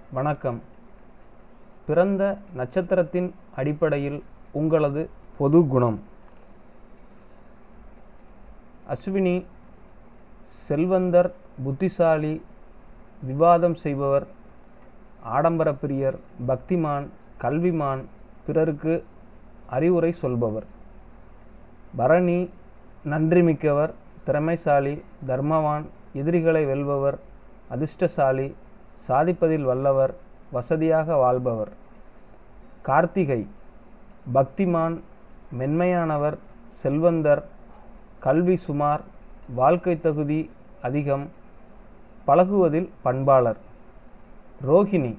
வணக்கம் பிறந்த நட்சத்திரத்தின் அடிப்படையில் உங்களது பொது குணம் அஸ்வினி செல்வந்தர் புத்திசாலி விவாதம் செய்பவர் ஆடம்பர பிரியர் பக்திமான் கல்விமான் பிறருக்கு அறிவுரை சொல்பவர் பரணி நன்றிமிக்கவர் திறமைசாலி தர்மவான் எதிரிகளை வெல்பவர் அதிர்ஷ்டசாலி சாதிப்பதில் வல்லவர் வசதியாக வாழ்பவர் கார்த்திகை பக்திமான் மென்மையானவர் செல்வந்தர் கல்வி சுமார் வாழ்க்கை தகுதி அதிகம் பழகுவதில் பண்பாளர் ரோஹிணி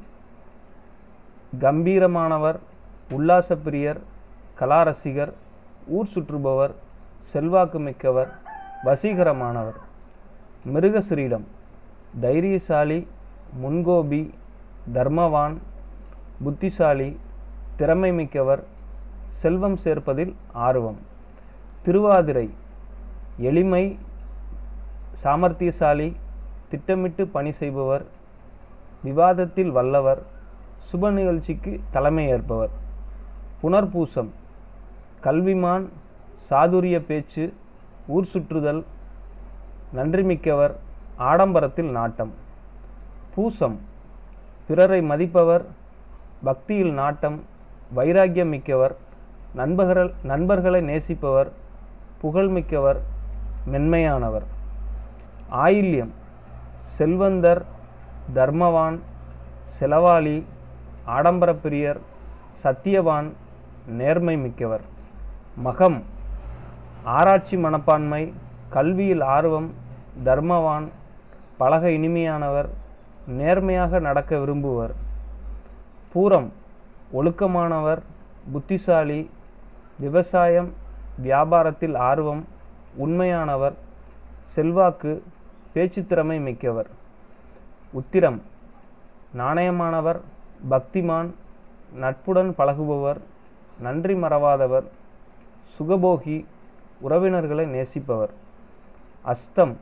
கம்பீரமானவர் உல்லாசப்பிரியர் கலாரசிகர் ஊர் சுற்றுபவர் செல்வாக்கு மிக்கவர் வசீகரமானவர் மிருகசிரீடம் தைரியசாலி முன்கோபி தர்மவான் புத்திசாலி திறமை மிக்கவர் செல்வம் சேர்ப்பதில் ஆர்வம் திருவாதிரை எளிமை சாமர்த்தியசாலி திட்டமிட்டு பணி செய்பவர் விவாதத்தில் வல்லவர் சுப நிகழ்ச்சிக்கு தலைமை ஏற்பவர் புனர்பூசம் கல்விமான் சாதுரிய பேச்சு ஊர் சுற்றுதல் நன்றிமிக்கவர் ஆடம்பரத்தில் நாட்டம் பூசம் பிறரை மதிப்பவர் பக்தியில் நாட்டம் வைராக்கியம் மிக்கவர் நண்பர்கள் நண்பர்களை நேசிப்பவர் புகழ்மிக்கவர் மென்மையானவர் ஆயில்யம் செல்வந்தர் தர்மவான் செலவாளி ஆடம்பர பிரியர் சத்தியவான் நேர்மை மிக்கவர் மகம் ஆராய்ச்சி மனப்பான்மை கல்வியில் ஆர்வம் தர்மவான் பழக இனிமையானவர் நேர்மையாக நடக்க விரும்புவர் பூரம் ஒழுக்கமானவர் புத்திசாலி விவசாயம் வியாபாரத்தில் ஆர்வம் உண்மையானவர் செல்வாக்கு பேச்சுத்திறமை மிக்கவர் உத்திரம் நாணயமானவர் பக்திமான் நட்புடன் பழகுபவர் நன்றி மறவாதவர் சுகபோகி உறவினர்களை நேசிப்பவர் அஸ்தம்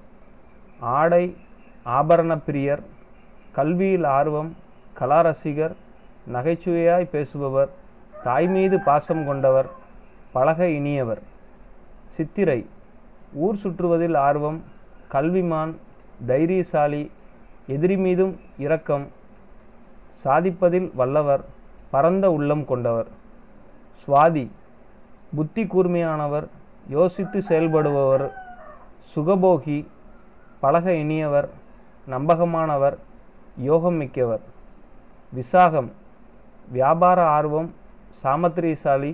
ஆடை ஆபரண பிரியர் கல்வியில் ஆர்வம் கலாரசிகர் நகைச்சுவையாய் பேசுபவர் தாய் மீது பாசம் கொண்டவர் பழக இனியவர் சித்திரை ஊர் சுற்றுவதில் ஆர்வம் கல்விமான் தைரியசாலி எதிரி மீதும் இரக்கம் சாதிப்பதில் வல்லவர் பரந்த உள்ளம் கொண்டவர் சுவாதி புத்தி கூர்மையானவர் யோசித்து செயல்படுபவர் சுகபோகி பழக இனியவர் நம்பகமானவர் யோகம் மிக்கவர் விசாகம் வியாபார ஆர்வம் சாமத்திரியசாலி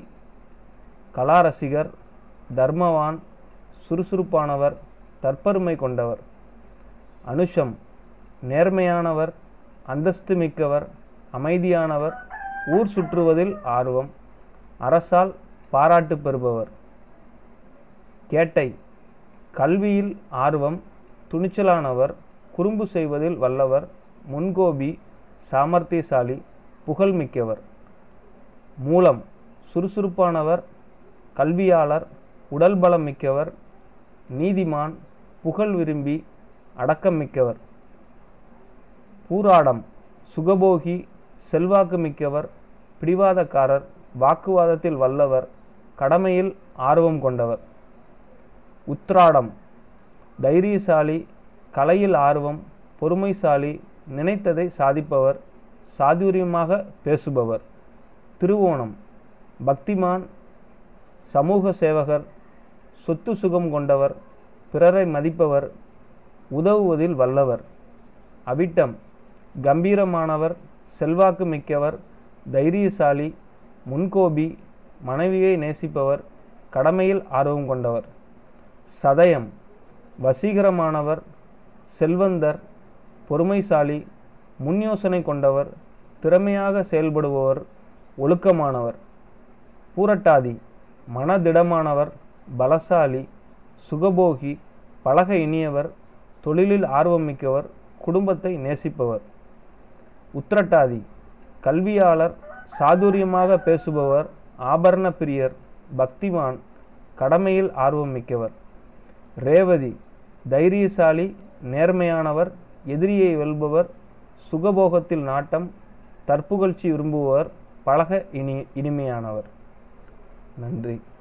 கலாரசிகர் தர்மவான் சுறுசுறுப்பானவர் தற்பெருமை கொண்டவர் அனுஷம் நேர்மையானவர் அந்தஸ்து மிக்கவர் அமைதியானவர் ஊர் சுற்றுவதில் ஆர்வம் அரசால் பாராட்டு பெறுபவர் கேட்டை கல்வியில் ஆர்வம் துணிச்சலானவர் குறும்பு செய்வதில் வல்லவர் முன்கோபி சாமர்த்தியசாலி புகழ்மிக்கவர் மூலம் சுறுசுறுப்பானவர் கல்வியாளர் உடல் பலம் மிக்கவர் நீதிமான் புகழ் விரும்பி அடக்கம் மிக்கவர் பூராடம் சுகபோகி செல்வாக்கு மிக்கவர் பிடிவாதக்காரர் வாக்குவாதத்தில் வல்லவர் கடமையில் ஆர்வம் கொண்டவர் உத்ராடம் தைரியசாலி கலையில் ஆர்வம் பொறுமைசாலி நினைத்ததை சாதிப்பவர் சாதுரியமாக பேசுபவர் திருவோணம் பக்திமான் சமூக சேவகர் சொத்து சுகம் கொண்டவர் பிறரை மதிப்பவர் உதவுவதில் வல்லவர் அவிட்டம் கம்பீரமானவர் செல்வாக்கு மிக்கவர் தைரியசாலி முன்கோபி மனைவியை நேசிப்பவர் கடமையில் ஆர்வம் கொண்டவர் சதயம் வசீகரமானவர் செல்வந்தர் பொறுமைசாலி முன் யோசனை கொண்டவர் திறமையாக செயல்படுபவர் ஒழுக்கமானவர் பூரட்டாதி மனதிடமானவர் பலசாலி சுகபோகி பழக இனியவர் தொழிலில் ஆர்வம் மிக்கவர் குடும்பத்தை நேசிப்பவர் உத்திரட்டாதி கல்வியாளர் சாதுரியமாக பேசுபவர் ஆபரண பிரியர் பக்திமான் கடமையில் ஆர்வம் மிக்கவர் ரேவதி தைரியசாலி நேர்மையானவர் எதிரியை வெல்பவர் சுகபோகத்தில் நாட்டம் தற்புகழ்ச்சி விரும்புபவர் பழக இனி இனிமையானவர் நன்றி